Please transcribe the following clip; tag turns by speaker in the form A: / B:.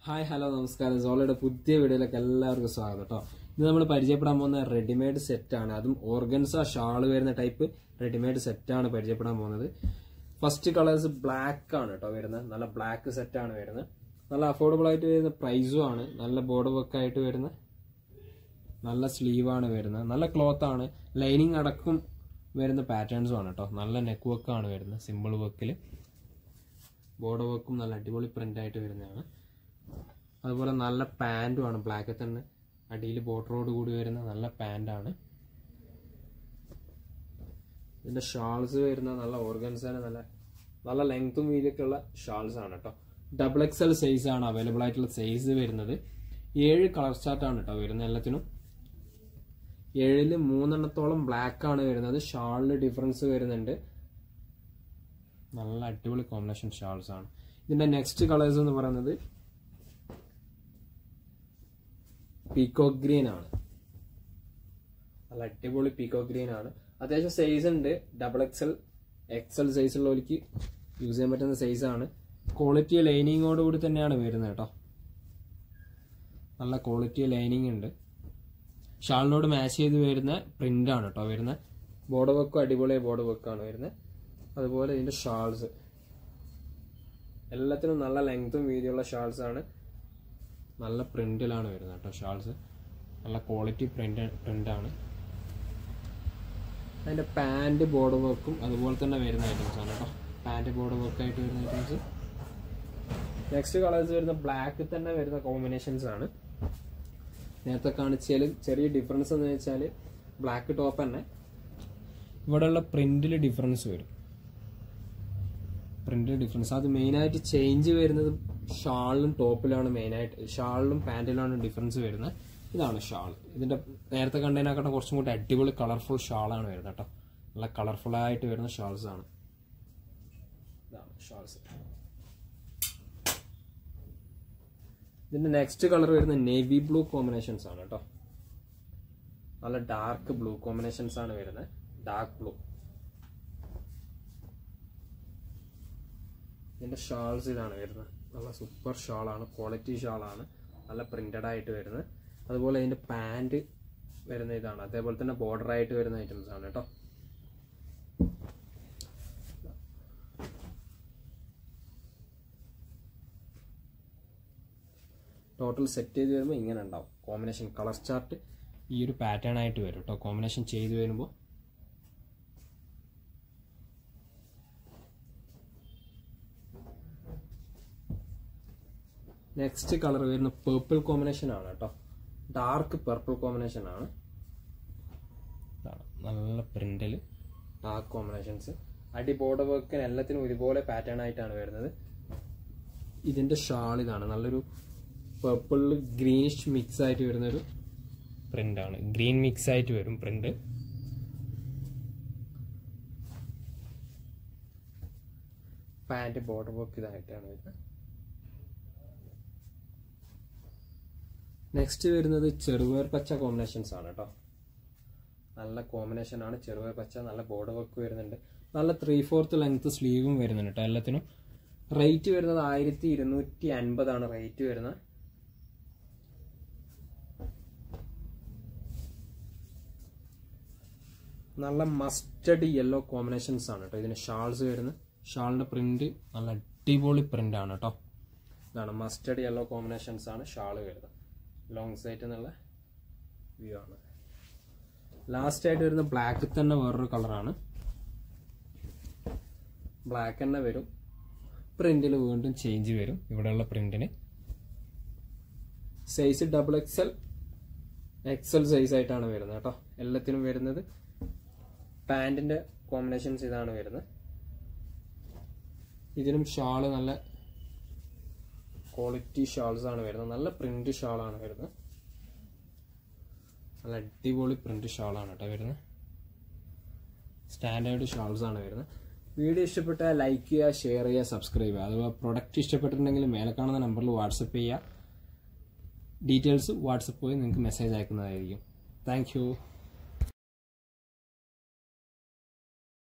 A: hi hello നമസ്കാരം സോളയുടെ പുതിയ വീഡിയോയിലേക്ക് എല്ലാവർക്കും സ്വാഗതം കേട്ടോ ഇത് നമ്മൾ പരിചയപ്പെടാൻ പോകുന്ന റെഡിമെയ്ഡ് സെറ്റാണ് അതും ഓർഗൻസ ഷാള് വരുന്ന ടൈപ്പ് റെഡിമെയ്ഡ് സെറ്റാണ് പരിചയപ്പെടാൻ പോകുന്നത് ഫസ്റ്റ് കളേഴ്സ് ബ്ലാക്ക് ആണ് കേട്ടോ വരുന്നത് നല്ല ബ്ലാക്ക് സെറ്റാണ് വരുന്നത് നല്ല അഫോർഡബിൾ ആയിട്ട് വരുന്ന പ്രൈസും ആണ് നല്ല ബോർഡർ വർക്ക് ആയിട്ട് വരുന്ന നല്ല സ്ലീവാണ് വരുന്നത് നല്ല ക്ലോത്ത് ആണ് ലൈനിങ് അടക്കം വരുന്ന പാറ്റേൺസും ആണ് കേട്ടോ നല്ല നെക്ക് വർക്കാണ് വരുന്നത് സിമ്പിൾ വർക്കിൽ ബോർഡർ വർക്കും നല്ല അടിപൊളി പ്രിന്റ് ആയിട്ട് വരുന്നതാണ് അതുപോലെ നല്ല പാൻറ്റും ആണ് ബ്ലാക്കിൽ തന്നെ അടിയിൽ ബോർഡറോട് കൂടി വരുന്ന നല്ല പാൻറ്റാണ് ഇതിന്റെ ഷാൾസ് വരുന്ന നല്ല ഓർഗൻസാണ് നല്ല നല്ല ലെങ്ത്തും വീതിയൊക്കെ ഉള്ള ഷാൾസ് ആണ് കേട്ടോ ഡബിൾ എക്സൽ സൈസ് ആണ് അവൈലബിൾ ആയിട്ടുള്ള സൈസ് വരുന്നത് ഏഴ് കളർ ചാർട്ടാണ് കേട്ടോ വരുന്നത് എല്ലാത്തിനും ഏഴില് മൂന്നെണ്ണത്തോളം ബ്ലാക്ക് ആണ് വരുന്നത് ഷാളിന് ഡിഫറൻസ് വരുന്നുണ്ട് നല്ല അടിപൊളി കോമ്പിനേഷൻ ഷാൾസ് ആണ് ഇതിന്റെ നെക്സ്റ്റ് കളേഴ്സ് എന്ന് പറയുന്നത് പീക്കോ ഗ്രീൻ ആണ് നല്ല അടിപൊളി പീക്കോ ഗ്രീൻ ആണ് അത്യാവശ്യം സൈസ് ഉണ്ട് ഡബിൾ എക്സൽ എക്സൽ സൈസ് ഉള്ളവർക്ക് യൂസ് ചെയ്യാൻ പറ്റുന്ന സൈസ് ആണ് ക്വാളിറ്റി ലൈനിങ്ങോട് കൂടി തന്നെയാണ് വരുന്നത് കേട്ടോ നല്ല ക്വാളിറ്റി ലൈനിങ് ഉണ്ട് ഷാളിനോട് മാച്ച് ചെയ്ത് വരുന്ന പ്രിന്റ് ആണ് കേട്ടോ വരുന്നത് ബോർഡർ വർക്കും അടിപൊളി ബോർഡർ വർക്കാണ് വരുന്നത് അതുപോലെ ഇതിന്റെ ഷാൾസ് എല്ലാത്തിനും നല്ല ലെങ്തും വീതിയുള്ള ഷാൾസ് ആണ് നല്ല പ്രിന്റിലാണ് വരുന്നത് കേട്ടോ ഷാൾസ് നല്ല ക്വാളിറ്റി പ്രിന്റ് പ്രിന്റാണ് അതിന്റെ പാൻറ് ബോർഡർ വർക്കും അതുപോലെ തന്നെ വരുന്ന ഐറ്റംസ് ആണ് കേട്ടോ പാൻറ് ബോർഡർ വർക്കായിട്ട് വരുന്ന ഐറ്റംസ് നെക്സ്റ്റ് കളേഴ്സ് വരുന്ന ബ്ലാക്ക് തന്നെ വരുന്ന കോമ്പിനേഷൻസ് ആണ് നേരത്തെ കാണിച്ചാൽ ചെറിയ ഡിഫറൻസ് എന്ന് വെച്ചാൽ ബ്ലാക്ക് ടോപ്പ് തന്നെ ഇവിടെയുള്ള പ്രിന്റിൽ ഡിഫറൻസ് വരും പ്രിന്റ് ഡിഫറൻസ് അത് മെയിനായിട്ട് ചേഞ്ച് വരുന്നത് ഷാളിലും ടോപ്പിലാണ് മെയിനായിട്ട് ഷാളിലും പാൻറ്റിലാണ് ഡിഫറൻസ് വരുന്നത് ഇതാണ് ഷാൾ ഇതിന്റെ നേരത്തെ കണ്ടതിനെക്കാട്ടും കുറച്ചും കൂടി അടിപൊളി കളർഫുൾ ഷാളാണ് വരുന്നത് കേട്ടോ നല്ല കളർഫുൾ ആയിട്ട് വരുന്ന ഷാൾസ് ആണ് ഇതാണ് ഷാൾസ് ഇതിന്റെ നെക്സ്റ്റ് കളർ വരുന്ന നേവി ബ്ലൂ കോമ്പിനേഷൻസ് ആണ് കേട്ടോ നല്ല ഡാർക്ക് ബ്ലൂ കോമ്പിനേഷൻസ് ആണ് വരുന്നത് ഡാർക്ക് ബ്ലൂ ഇതിന്റെ ഷാൾസ് ഇതാണ് വരുന്നത് നല്ല സൂപ്പർ ഷാളാണ് ക്വാളിറ്റി ഷാളാണ് നല്ല പ്രിന്റഡ് ആയിട്ട് വരുന്നത് അതുപോലെ ഇതിന്റെ പാൻറ് വരുന്ന ഇതാണ് അതേപോലെ തന്നെ ബോർഡർ ആയിട്ട് വരുന്ന ഐറ്റംസ് ആണ് കേട്ടോ ടോട്ടൽ സെറ്റ് ചെയ്ത് വരുമ്പോൾ ഇങ്ങനെ ഉണ്ടാവും കോമ്പിനേഷൻ കളർ ചാർട്ട് ഈ ഒരു പാറ്റേൺ ആയിട്ട് വരും കേട്ടോ കോമ്പിനേഷൻ ചെയ്ത് വരുമ്പോൾ നെക്സ്റ്റ് കളർ വരുന്ന പേർപ്പിൾ കോമ്പിനേഷൻ ആണ് കേട്ടോ ഡാർക്ക് പർപ്പിൾ കോമ്പിനേഷൻ ആണ് നല്ല പ്രിന്റിൽ ഡാർക്ക് കോമ്പിനേഷൻസ് അടി ബോർഡർ വർക്കിന് എല്ലാത്തിനും ഒരുപോലെ പാറ്റേൺ ആയിട്ടാണ് വരുന്നത് ഇതിന്റെ ഷാൾ ഇതാണ് നല്ലൊരു പർപ്പിളിൽ ഗ്രീനിഷ് മിക്സ് ആയിട്ട് വരുന്ന ഒരു പ്രിന്റ് ആണ് ഗ്രീൻ മിക്സ് ആയിട്ട് വരും പ്രിന്റ് പാന്റ് ബോർഡർ വർക്ക് ഇതായിട്ടാണ് വരുന്നത് നെക്സ്റ്റ് വരുന്നത് ചെറുപയർ പച്ച കോമ്പിനേഷൻസ് ആണ് കേട്ടോ നല്ല കോമ്പിനേഷൻ ആണ് ചെറുപയർ പച്ച നല്ല ബോർഡർ വർക്ക് വരുന്നുണ്ട് നല്ല ത്രീ ഫോർത്ത് ലെങ്ത് സ്ലീവും വരുന്നുണ്ട് കേട്ടോ എല്ലാത്തിനും റേറ്റ് വരുന്നത് ആയിരത്തി ഇരുന്നൂറ്റി അൻപതാണ് റേറ്റ് വരുന്നത് നല്ല മസ്റ്റഡ് യെല്ലോ കോമ്പിനേഷൻസ് ആണ് കേട്ടോ ഇതിന് ഷാൾസ് വരുന്നത് ഷാളിന്റെ പ്രിന്റ് നല്ല അടിപൊളി പ്രിന്റ് ആണ് കേട്ടോ ഇതാണ് മസ്റ്റഡ് യെല്ലോ കോമ്പിനേഷൻസ് ആണ് ഷാൾ വരുന്നത് ലോങ് സൈറ്റ് എന്നുള്ള വ്യൂ ആണ് ലാസ്റ്റ് ആയിട്ട് വരുന്ന ബ്ലാക്ക് തന്നെ വേറൊരു കളറാണ് ബ്ലാക്ക് തന്നെ വരും പ്രിന്റിൽ വീണ്ടും ചേഞ്ച് വരും ഇവിടെയുള്ള പ്രിന്റിന് size double XL XL size ആയിട്ടാണ് വരുന്നത് കേട്ടോ എല്ലാത്തിനും വരുന്നത് പാൻറ്റിന്റെ കോമ്പിനേഷൻസ് ഇതാണ് വരുന്നത് ഇതിനും ഷാള് നല്ല ക്വാളിറ്റി ഷാൾസ് ആണ് വരുന്നത് നല്ല പ്രിന്റ് ഷാളാണ് വരുന്നത് നല്ല അടിപൊളി പ്രിന്റ് ഷാളാണ് കേട്ടോ വരുന്നത് സ്റ്റാൻഡേർഡ് ഷാൾസ് ആണ് വരുന്നത് വീഡിയോ ഇഷ്ടപ്പെട്ടാൽ ലൈക്ക് ചെയ്യുക ഷെയർ ചെയ്യുക സബ്സ്ക്രൈബ് ചെയ്യുക അഥവാ പ്രൊഡക്റ്റ് ഇഷ്ടപ്പെട്ടിട്ടുണ്ടെങ്കിൽ മേലെ കാണുന്ന നമ്പറിൽ വാട്സപ്പ് ചെയ്യുക ഡീറ്റെയിൽസ് വാട്സപ്പ് വഴി നിങ്ങൾക്ക് മെസ്സേജ് അയക്കുന്നതായിരിക്കും താങ്ക്